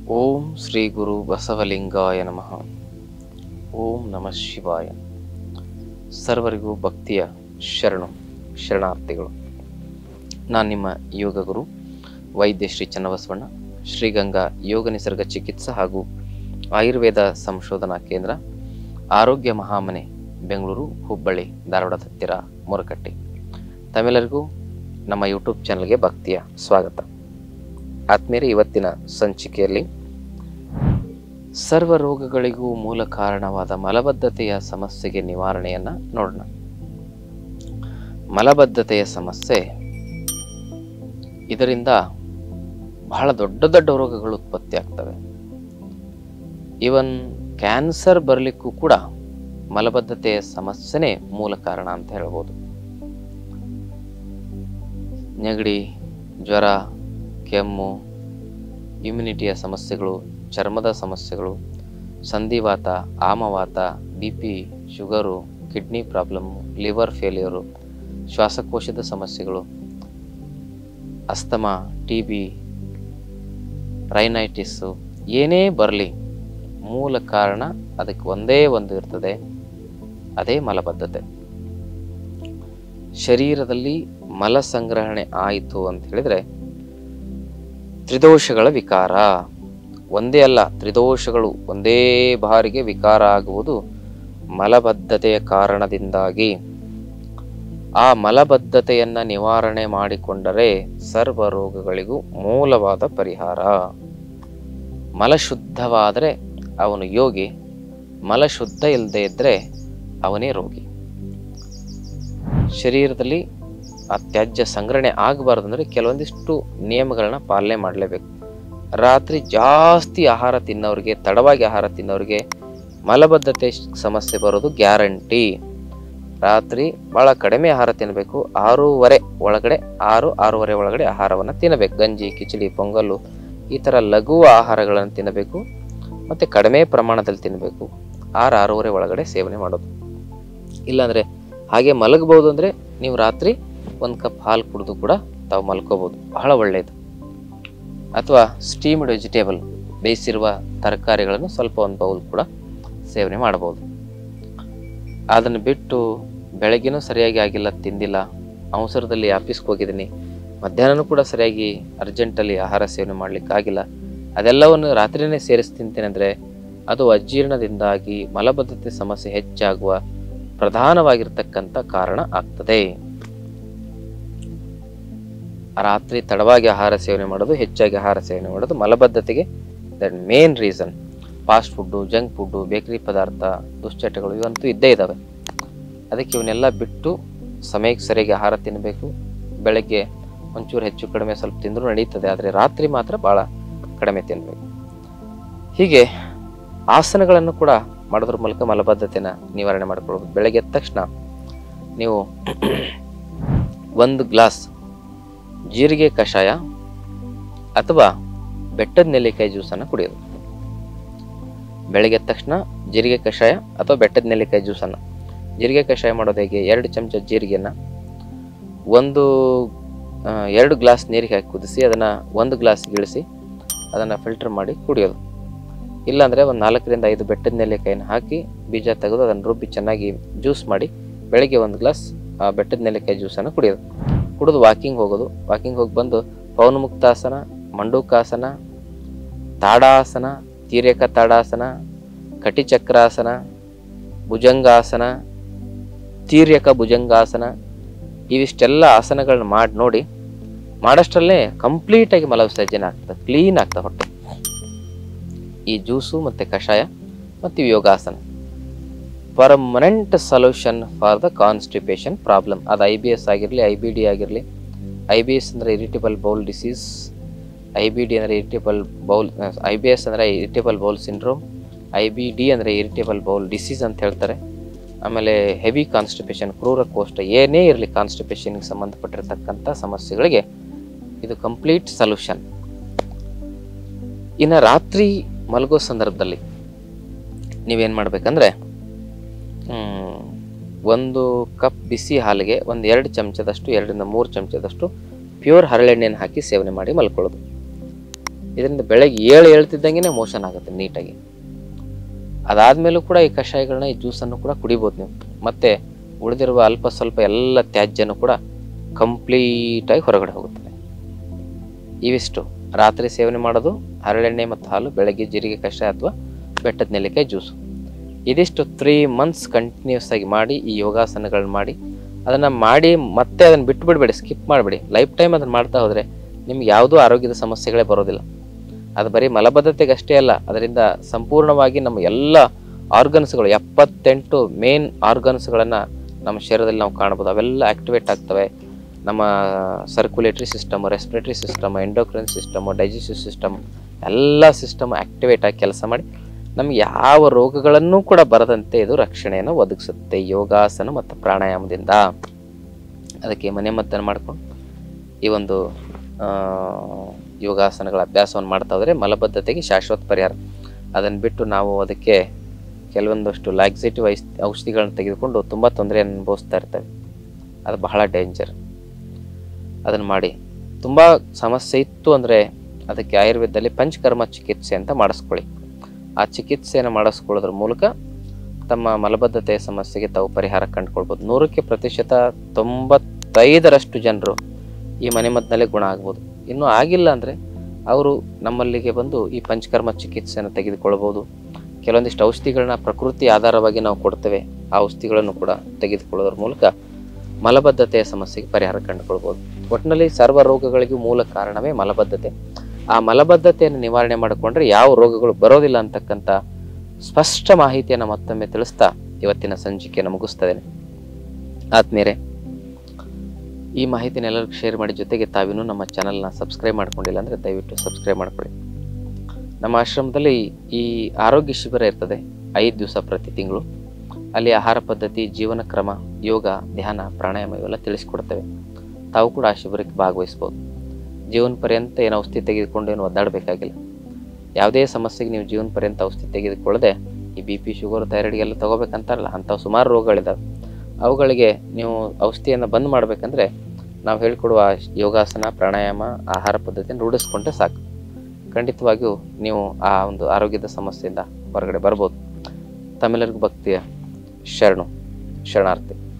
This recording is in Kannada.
ಓಂ ಶ್ರೀ ಗುರು ಬಸವಲಿಂಗಾಯ ನಮಃ ಓಂ ನಮಃ ಶಿವಾಯ ಸರ್ವರಿಗೂ ಭಕ್ತಿಯ ಶರಣು ಶರಣಾರ್ಥಿಗಳು ನಾನು ನಿಮ್ಮ ಯೋಗ ಗುರು ವೈದ್ಯ ಶ್ರೀ ಚನ್ನಬಸವಣ್ಣ ಶ್ರೀಗಂಗಾ ಯೋಗ ನಿಸರ್ಗ ಚಿಕಿತ್ಸಾ ಹಾಗೂ ಆಯುರ್ವೇದ ಸಂಶೋಧನಾ ಕೇಂದ್ರ ಆರೋಗ್ಯ ಮಹಾಮನೆ ಬೆಂಗಳೂರು ಹುಬ್ಬಳ್ಳಿ ಧಾರವಾಡದ ಹತ್ತಿರ ಮೊರಕಟ್ಟಿ ತಮ್ಮೆಲ್ಲರಿಗೂ ನಮ್ಮ ಯೂಟ್ಯೂಬ್ ಚಾನಲ್ಗೆ ಭಕ್ತಿಯ ಸ್ವಾಗತ ಆತ್ಮೀಯರೇ ಇವತ್ತಿನ ಸಂಚಿಕೆಯಲ್ಲಿ ಸರ್ವ ರೋಗಗಳಿಗೂ ಮೂಲ ಕಾರಣವಾದ ಮಲಬದ್ಧತೆಯ ಸಮಸ್ಯೆಗೆ ನಿವಾರಣೆಯನ್ನ ನೋಡೋಣ ಮಲಬದ್ಧತೆಯ ಸಮಸ್ಯೆ ಇದರಿಂದ ಬಹಳ ದೊಡ್ಡ ದೊಡ್ಡ ರೋಗಗಳು ಉತ್ಪತ್ತಿ ಆಗ್ತವೆ ಇವನ್ ಕ್ಯಾನ್ಸರ್ ಬರಲಿಕ್ಕೂ ಕೂಡ ಮಲಬದ್ಧತೆಯ ಸಮಸ್ಯೆನೇ ಮೂಲ ಕಾರಣ ಅಂತ ಹೇಳ್ಬೋದು ನೆಗಡಿ ಜ್ವರ ಕೆಮ್ಮು ಇಮ್ಯುನಿಟಿಯ ಸಮಸ್ಯೆಗಳು ಚರ್ಮದ ಸಮಸ್ಯೆಗಳು ಸಂಧಿವಾತ ಆಮವಾತ B P sugar kidney problem liver failure ಶ್ವಾಸಕೋಶದ ಸಮಸ್ಯೆಗಳು ಅಸ್ತಮಾ ಟಿ ಬಿ ರೈನೈಟಿಸ್ಸು ಏನೇ ಬರಲಿ ಮೂಲ ಕಾರಣ ಅದಕ್ಕೆ ಒಂದೇ ಒಂದು ಇರ್ತದೆ ಅದೇ ಮಲಬದ್ಧತೆ ಶರೀರದಲ್ಲಿ ಮಲ ಸಂಗ್ರಹಣೆ ಆಯಿತು ಅಂತ ಹೇಳಿದ್ರೆ ತ್ರಿದೋಷಗಳ ವಿಕಾರ ಒಂದೇ ಅಲ್ಲ ತ್ರಿದೋಷಗಳು ಒಂದೇ ಬಾರಿಗೆ ವಿಕಾರ ಆಗುವುದು ಮಲಬದ್ಧತೆಯ ಕಾರಣದಿಂದಾಗಿ ಆ ಮಲಬದ್ಧತೆಯನ್ನ ನಿವಾರಣೆ ಮಾಡಿಕೊಂಡರೆ ಸರ್ವ ರೋಗಗಳಿಗೂ ಮೂಲವಾದ ಪರಿಹಾರ ಮಲ ಶುದ್ಧವಾದರೆ ಅವನು ಯೋಗಿ ಮಲ ಶುದ್ಧ ಇಲ್ಲದೆ ಇದ್ದರೆ ಅವನೇ ರೋಗಿ ಶರೀರದಲ್ಲಿ ಆ ತ್ಯಾಜ್ಯ ಸಂಗ್ರಹಣೆ ಆಗಬಾರ್ದು ಅಂದರೆ ಕೆಲವೊಂದಿಷ್ಟು ನಿಯಮಗಳನ್ನ ಪಾಲನೆ ಮಾಡಲೇಬೇಕು ರಾತ್ರಿ ಜಾಸ್ತಿ ಆಹಾರ ತಿನ್ನೋರಿಗೆ ತಡವಾಗಿ ಆಹಾರ ತಿನ್ನೋರಿಗೆ ಮಲಬದ್ಧತೆ ಸಮಸ್ಯೆ ಬರೋದು ಗ್ಯಾರಂಟಿ ರಾತ್ರಿ ಭಾಳ ಕಡಿಮೆ ಆಹಾರ ತಿನ್ನಬೇಕು ಆರೂವರೆ ಒಳಗಡೆ ಆರು ಆರೂವರೆ ಒಳಗಡೆ ಆಹಾರವನ್ನು ತಿನ್ನಬೇಕು ಗಂಜಿ ಕಿಚಡಿ ಪೊಂಗಲ್ಲು ಈ ಥರ ಲಘು ಆಹಾರಗಳನ್ನು ತಿನ್ನಬೇಕು ಮತ್ತು ಕಡಿಮೆ ಪ್ರಮಾಣದಲ್ಲಿ ತಿನ್ನಬೇಕು ಆರು ಆರೂವರೆ ಒಳಗಡೆ ಸೇವನೆ ಮಾಡೋದು ಇಲ್ಲಾಂದರೆ ಹಾಗೆ ಮಲಗಬಹುದು ಅಂದರೆ ನೀವು ರಾತ್ರಿ ಒಂದು ಕಪ್ ಹಾಲು ಕುಡಿದು ಕೂಡ ತಾವು ಮಲ್ಕೋಬೋದು ಬಹಳ ಒಳ್ಳೆಯದು ಅಥವಾ ಸ್ಟೀಮ್ಡ್ ವೆಜಿಟೇಬಲ್ ಬೇಯಿಸಿರುವ ತರಕಾರಿಗಳನ್ನು ಸ್ವಲ್ಪ ಒಂದು ಬೌಲ್ ಕೂಡ ಸೇವನೆ ಮಾಡಬಹುದು ಅದನ್ನು ಬಿಟ್ಟು ಬೆಳಗ್ಗೆನೂ ಸರಿಯಾಗಿ ಆಗಿಲ್ಲ ತಿಂದಿಲ್ಲ ಅವಸರದಲ್ಲಿ ಆಫೀಸ್ಗೆ ಹೋಗಿದ್ದೀನಿ ಮಧ್ಯಾಹ್ನನೂ ಕೂಡ ಸರಿಯಾಗಿ ಅರ್ಜೆಂಟಲ್ಲಿ ಆಹಾರ ಸೇವನೆ ಮಾಡಲಿಕ್ಕಾಗಿಲ್ಲ ಅದೆಲ್ಲವನ್ನು ರಾತ್ರಿನೇ ಸೇರಿಸಿ ತಿಂತೇನೆ ಅಂದರೆ ಅದು ಅಜೀರ್ಣದಿಂದಾಗಿ ಮಲಬದ್ಧತೆ ಸಮಸ್ಯೆ ಹೆಚ್ಚಾಗುವ ಪ್ರಧಾನವಾಗಿರ್ತಕ್ಕಂಥ ಕಾರಣ ಆಗ್ತದೆ ರಾತ್ರಿ ತಡವಾಗಿ ಆಹಾರ ಸೇವನೆ ಮಾಡೋದು ಹೆಚ್ಚಾಗಿ ಆಹಾರ ಸೇವನೆ ಮಾಡೋದು ಮಲಬದ್ಧತೆಗೆ that main reason fast food junk food bakery ಪದಾರ್ಥ ದುಶ್ಚಟಗಳು ಇವಂತೂ ಇದ್ದೇ ಇದ್ದಾವೆ ಅದಕ್ಕೆ ಇವನ್ನೆಲ್ಲ ಬಿಟ್ಟು ಸಮಯಕ್ಕೆ ಸರಿಯಾಗಿ ಆಹಾರ ತಿನ್ನಬೇಕು ಬೆಳಗ್ಗೆ ಒಂಚೂರು ಹೆಚ್ಚು ಕಡಿಮೆ ಸ್ವಲ್ಪ ತಿಂದರೂ ನಡೀತದೆ ಆದರೆ ರಾತ್ರಿ ಮಾತ್ರ ಭಾಳ ಕಡಿಮೆ ತಿನ್ನಬೇಕು ಹೀಗೆ ಆಸನಗಳನ್ನು ಕೂಡ ಮಾಡೋದ್ರ ಮೂಲಕ ಮಲಬದ್ಧತೆನ ನಿವಾರಣೆ ಮಾಡಿಕೊಳ್ಬೋದು ಬೆಳಗ್ಗೆ ಎದ್ದ ತಕ್ಷಣ ನೀವು ಒಂದು ಗ್ಲಾಸ್ ಜೀರಿಗೆ ಕಷಾಯ ಅಥವಾ ಬೆಟ್ಟದ ನೆಲ್ಲಿಕಾಯಿ ಜ್ಯೂಸನ್ನು ಕುಡಿಯೋದು ಬೆಳಗ್ಗೆ ಎದ್ದ ತಕ್ಷಣ ಜೀರಿಗೆ ಕಷಾಯ ಅಥವಾ ಬೆಟ್ಟದ ನೆಲ್ಲಿಕಾಯಿ ಜ್ಯೂಸನ್ನು ಜೀರಿಗೆ ಕಷಾಯ ಮಾಡೋದು ಹೇಗೆ ಎರಡು ಚಮಚ ಜೀರಿಗೆಯನ್ನು ಒಂದು ಆ, ಎರಡು ಗ್ಲಾಸ್ ನೀರಿಗೆ ಹಾಕಿ ಕುದಿಸಿ ಅದನ್ನು ಒಂದು ಗ್ಲಾಸ್ ಇಳಿಸಿ ಅದನ್ನು ಫಿಲ್ಟರ್ ಮಾಡಿ ಕುಡಿಯೋದು ಇಲ್ಲಾಂದರೆ ಒಂದು ನಾಲ್ಕರಿಂದ ಐದು ಬೆಟ್ಟದ ನೆಲ್ಲಿಕಾಯಿನ ಹಾಕಿ ಬೀಜ ತೆಗೆದು ಅದನ್ನು ರುಬ್ಬಿ ಚೆನ್ನಾಗಿ ಜ್ಯೂಸ್ ಮಾಡಿ ಬೆಳಗ್ಗೆ ಒಂದು ಗ್ಲಾಸ್ ಆ ಬೆಟ್ಟದ ನೆಲ್ಲಿಕಾಯಿ ಜ್ಯೂಸನ್ನು ಕುಡಿಯೋದು ಕುಡಿದು ವಾಕಿಂಗ್ ಹೋಗೋದು ವಾಕಿಂಗ್ ಹೋಗಿ ಬಂದು ಪೌನಮುಕ್ತಾಸನ ಮಂಡೂಕಾಸನ ತಾಡಾಸನ ತೀರ್ಯಕ ತಾಡಾಸನ ಕಟಿಚಕ್ರಾಸನ ಭುಜಂಗಾಸನ ತೀರ್ಯಕ ಭುಜಂಗಾಸನ ಇವಿಷ್ಟೆಲ್ಲ ಆಸನಗಳನ್ನ ಮಾಡಿ ನೋಡಿ ಮಾಡಷ್ಟರಲ್ಲೇ ಕಂಪ್ಲೀಟಾಗಿ ಮಲ ವಿಸರ್ಜನೆ ಆಗ್ತದೆ ಕ್ಲೀನ್ ಆಗ್ತದೆ ಹೊಟ್ಟೆ ಈ ಜ್ಯೂಸು ಮತ್ತು ಕಷಾಯ ಮತ್ತು ಇವು ಯೋಗಾಸನ permanent solution for the constipation problem ಅದು ಐ ಬಿ ಎಸ್ ಆಗಿರಲಿ ಐ ಬಿ ಡಿ ಆಗಿರಲಿ ಐ ಬಿ ಎಸ್ ಅಂದರೆ irritable bowel disease I B D ಅಂದರೆ irritable bowel I B S ಅಂದರೆ irritable bowel syndrome I B D ಅಂದರೆ ಇರಿಟೇಬಲ್ ಬೌಲ್ ಡಿಸೀಸ್ ಅಂತ ಹೇಳ್ತಾರೆ ಆಮೇಲೆ ಹೆವಿ ಕಾನ್ಸ್ಟಿಪೇಷನ್ ಕ್ರೂರ ಕೋಷ್ಟ ಏನೇ ಇರಲಿ ಕಾನ್ಸ್ಟಿಪೇಷನ್ಗೆ ಸಂಬಂಧಪಟ್ಟಿರ್ತಕ್ಕಂಥ ಸಮಸ್ಯೆಗಳಿಗೆ ಇದು ಕಂಪ್ಲೀಟ್ ಸೊಲ್ಯೂಷನ್ ಇನ್ನು ರಾತ್ರಿ ಮಲಗೋ ಸಂದರ್ಭದಲ್ಲಿ ನೀವೇನು ಮಾಡಬೇಕಂದ್ರೆ ಒಂದು ಕಪ್ ಬಿಸಿ ಹಾಲಿಗೆ ಒಂದು ಎರಡು ಚಮಚದಷ್ಟು ಎರಡರಿಂದ ಮೂರು ಚಮಚದಷ್ಟು ಪ್ಯೂರ್ ಹರಳೆಣ್ಣೆಯನ್ನು ಹಾಕಿ ಸೇವನೆ ಮಾಡಿ ಮಲ್ಕೊಳ್ಳೋದು ಇದರಿಂದ ಬೆಳಗ್ಗೆ ಏಳು ಹೇಳ್ತಿದ್ದಂಗೆ ಮೋಷನ್ ಆಗುತ್ತೆ ನೀಟಾಗಿ ಅದಾದ್ಮೇಲೂ ಕೂಡ ಈ ಕಷಾಯಗಳನ್ನ ಈ ಜ್ಯೂಸನ್ನು ಕೂಡ ಕುಡಿಬೋದು ನೀವು ಮತ್ತೆ ಉಳಿದಿರುವ ಅಲ್ಪ ಸ್ವಲ್ಪ ಎಲ್ಲ ತ್ಯಾಜ್ಯನೂ ಕೂಡ ಕಂಪ್ಲೀಟಾಗಿ ಹೊರಗಡೆ ಹೋಗುತ್ತದೆ ಇವಿಷ್ಟು ರಾತ್ರಿ ಸೇವನೆ ಮಾಡೋದು ಹರಳೆಣ್ಣೆ ಮತ್ತು ಹಾಲು ಬೆಳಗ್ಗೆ ಜೀರಿಗೆ ಕಷಾಯ ಅಥವಾ ಬೆಟ್ಟದ ನೆಲ್ಲಿಕಾಯಿ ಜ್ಯೂಸು ಇದಿಷ್ಟು ತ್ರೀ ಮಂತ್ಸ್ ಕಂಟಿನ್ಯೂಸ್ ಆಗಿ ಮಾಡಿ ಈ ಯೋಗಾಸನಗಳನ್ನ ಮಾಡಿ ಅದನ್ನು ಮಾಡಿ ಮತ್ತೆ ಅದನ್ನು ಬಿಟ್ಟು ಬಿಡಬೇಡಿ ಸ್ಕಿಪ್ ಮಾಡಬೇಡಿ ಲೈಫ್ ಟೈಮ್ ಅದನ್ನು ಮಾಡ್ತಾ ಹೋದರೆ ನಿಮ್ಗೆ ಯಾವುದೂ ಆರೋಗ್ಯದ ಸಮಸ್ಯೆಗಳೇ ಬರೋದಿಲ್ಲ ಅದು ಬರೀ ಮಲಬದ್ಧತೆಗೆ ಅಷ್ಟೇ ಅಲ್ಲ ಅದರಿಂದ ಸಂಪೂರ್ಣವಾಗಿ ನಮ್ಮ ಎಲ್ಲ ಆರ್ಗನ್ಸ್ಗಳು ಎಪ್ಪತ್ತೆಂಟು ಮೇನ್ ಆರ್ಗನ್ಸ್ಗಳನ್ನು ನಮ್ಮ ಶರೀರದಲ್ಲಿ ನಾವು ಕಾಣ್ಬೋದು ಅವೆಲ್ಲ ಆಕ್ಟಿವೇಟ್ ಆಗ್ತವೆ ನಮ್ಮ circulatory system respiratory system endocrine system digestive system ಎಲ್ಲ ಸಿಸ್ಟಮ್ ಆಕ್ಟಿವೇಟ್ ಆಗಿ ಕೆಲಸ ಮಾಡಿ ನಮ್ಗೆ ಯಾವ ರೋಗಗಳನ್ನೂ ಕೂಡ ಬರದಂತೆ ಇದು ರಕ್ಷಣೆಯನ್ನು ಒದಗಿಸುತ್ತೆ ಯೋಗಾಸನ ಮತ್ತು ಪ್ರಾಣಾಯಾಮದಿಂದ ಅದಕ್ಕೆ ಮನೆ ಮದ್ದನ್ನು ಮಾಡ್ಕೊಂಡು ಈ ಒಂದು ಆ, ಯೋಗಾಸನಗಳ ಅಭ್ಯಾಸವನ್ನು ಮಾಡ್ತಾ ಹೋದರೆ ಮಲಬದ್ಧತೆಗೆ ಶಾಶ್ವತ ಪರಿಹಾರ ಅದನ್ನು ಬಿಟ್ಟು ನಾವು ಅದಕ್ಕೆ ಕೆಲವೊಂದಷ್ಟು ಲ್ಯಾಕ್ಸಿಟಿವ್ ಐಸ್ ಔಷಧಿಗಳನ್ನ ತೆಗೆದುಕೊಂಡು ತುಂಬ ತೊಂದರೆಯನ್ನು ಅನುಭವಿಸ್ತಾ ಇರ್ತೇವೆ ಅದು ಬಹಳ ಡೇಂಜರ್ ಅದನ್ನು ಮಾಡಿ ತುಂಬ ಸಮಸ್ಯೆ ಇತ್ತು ಅಂದರೆ ಅದಕ್ಕೆ ಆಯುರ್ವೇದದಲ್ಲಿ ಪಂಚಕರ್ಮ ಚಿಕಿತ್ಸೆ ಅಂತ ಮಾಡಿಸ್ಕೊಳ್ಳಿ ಆ ಚಿಕಿತ್ಸೆಯನ್ನು ಮಾಡಿಸ್ಕೊಳ್ಳೋದ್ರ ಮೂಲಕ ತಮ್ಮ ಮಲಬದ್ಧತೆಯ ಸಮಸ್ಯೆಗೆ ತಾವು ಪರಿಹಾರ ಕಂಡುಕೊಳ್ಬೋದು ನೂರಕ್ಕೆ ಪ್ರತಿಶತ ತೊಂಬತ್ತೈದರಷ್ಟು ಜನರು ಈ ಮನೆಮದ್ದಿನಲ್ಲೇ ಗುಣ ಆಗ್ಬೋದು ಇನ್ನೂ ಆಗಿಲ್ಲ ಅಂದರೆ ಅವರು ನಮ್ಮಲ್ಲಿಗೆ ಬಂದು ಈ ಪಂಚಕರ್ಮ ಚಿಕಿತ್ಸೆಯನ್ನು ತೆಗೆದುಕೊಳ್ಬೋದು ಕೆಲವೊಂದಿಷ್ಟು ಔಷಧಿಗಳನ್ನ ಪ್ರಕೃತಿ ಆಧಾರವಾಗಿ ನಾವು ಕೊಡ್ತೇವೆ ಆ ಔಷಧಿಗಳನ್ನು ಕೂಡ ತೆಗೆದುಕೊಳ್ಳೋದ್ರ ಮೂಲಕ ಮಲಬದ್ಧತೆಯ ಸಮಸ್ಯೆಗೆ ಪರಿಹಾರ ಕಂಡುಕೊಳ್ಬೋದು ಒಟ್ಟಿನಲ್ಲಿ ಸರ್ವ ರೋಗಗಳಿಗೂ ಮೂಲ ಕಾರಣವೇ ಮಲಬದ್ಧತೆ ಆ ಮಲಬದ್ಧತೆಯನ್ನು ನಿವಾರಣೆ ಮಾಡಿಕೊಂಡ್ರೆ ಯಾವ ರೋಗಗಳು ಬರೋದಿಲ್ಲ ಅಂತಕ್ಕಂಥ ಸ್ಪಷ್ಟ ಮಾಹಿತಿಯನ್ನು ಮತ್ತೊಮ್ಮೆ ತಿಳಿಸ್ತಾ ಇವತ್ತಿನ ಸಂಚಿಕೆಯನ್ನು ಮುಗಿಸ್ತೇನೆ ಆದ್ಮೇಲೆ ಈ ಮಾಹಿತಿನ ಎಲ್ಲರಿಗೂ ಶೇರ್ ಮಾಡಿ ಜೊತೆಗೆ ತಾವಿನ್ನೂ ನಮ್ಮ ಚಾನಲ್ನ ಸಬ್ಸ್ಕ್ರೈಬ್ ಮಾಡ್ಕೊಂಡಿಲ್ಲ ಅಂದರೆ ದಯವಿಟ್ಟು ಸಬ್ಸ್ಕ್ರೈಬ್ ಮಾಡ್ಕೊಳ್ಳಿ ನಮ್ಮ ಆಶ್ರಮದಲ್ಲಿ ಈ ಆರೋಗ್ಯ ಶಿಬಿರ ಇರ್ತದೆ ಐದು ದಿವಸ ಪ್ರತಿ ತಿಂಗಳು ಅಲ್ಲಿ ಆಹಾರ ಪದ್ಧತಿ ಜೀವನ ಕ್ರಮ ಯೋಗ ಧ್ಯಾನ ಪ್ರಾಣಾಯಾಮ ಇವೆಲ್ಲ ತಿಳಿಸ್ಕೊಡ್ತೇವೆ ತಾವು ಕೂಡ ಆ ಶಿಬಿರಕ್ಕೆ ಭಾಗವಹಿಸ್ಬೋದು ಜೀವನ ಪರ್ಯಂತ ಏನು ಔಷಧಿ ತೆಗೆದುಕೊಂಡು ಏನು ಒದ್ದಾಡಬೇಕಾಗಿಲ್ಲ ಯಾವುದೇ ಸಮಸ್ಯೆಗೆ ನೀವು ಜೀವನ ಪರ್ಯಂತ ಔಷಧಿ ತೆಗೆದುಕೊಳ್ಳದೆ ಈ ಬಿ ಪಿ ಶುಗರ್ ಥೈರಾಯ್ಡ್ಗೆಲ್ಲ ತಗೋಬೇಕಂತಾರಲ್ಲ ಅಂಥವು ಸುಮಾರು ರೋಗಗಳಿದ್ದಾವೆ ಅವುಗಳಿಗೆ ನೀವು ಔಷಧಿಯನ್ನು ಬಂದ್ ಮಾಡಬೇಕಂದ್ರೆ ನಾವು ಹೇಳಿಕೊಡುವ ಯೋಗಾಸನ ಪ್ರಾಣಾಯಾಮ ಆಹಾರ ಪದ್ಧತಿಯನ್ನು ರೂಢಿಸ್ಕೊಂಡ್ರೆ ಸಾಕು ಖಂಡಿತವಾಗಿಯೂ ನೀವು ಆ ಒಂದು ಆರೋಗ್ಯದ ಸಮಸ್ಯೆಯಿಂದ ಹೊರಗಡೆ ಬರ್ಬೋದು ತಮ್ಮೆಲ್ಲರಿಗೂ ಭಕ್ತಿಯ ಶರಣು ಶರಣಾರ್ಥಿ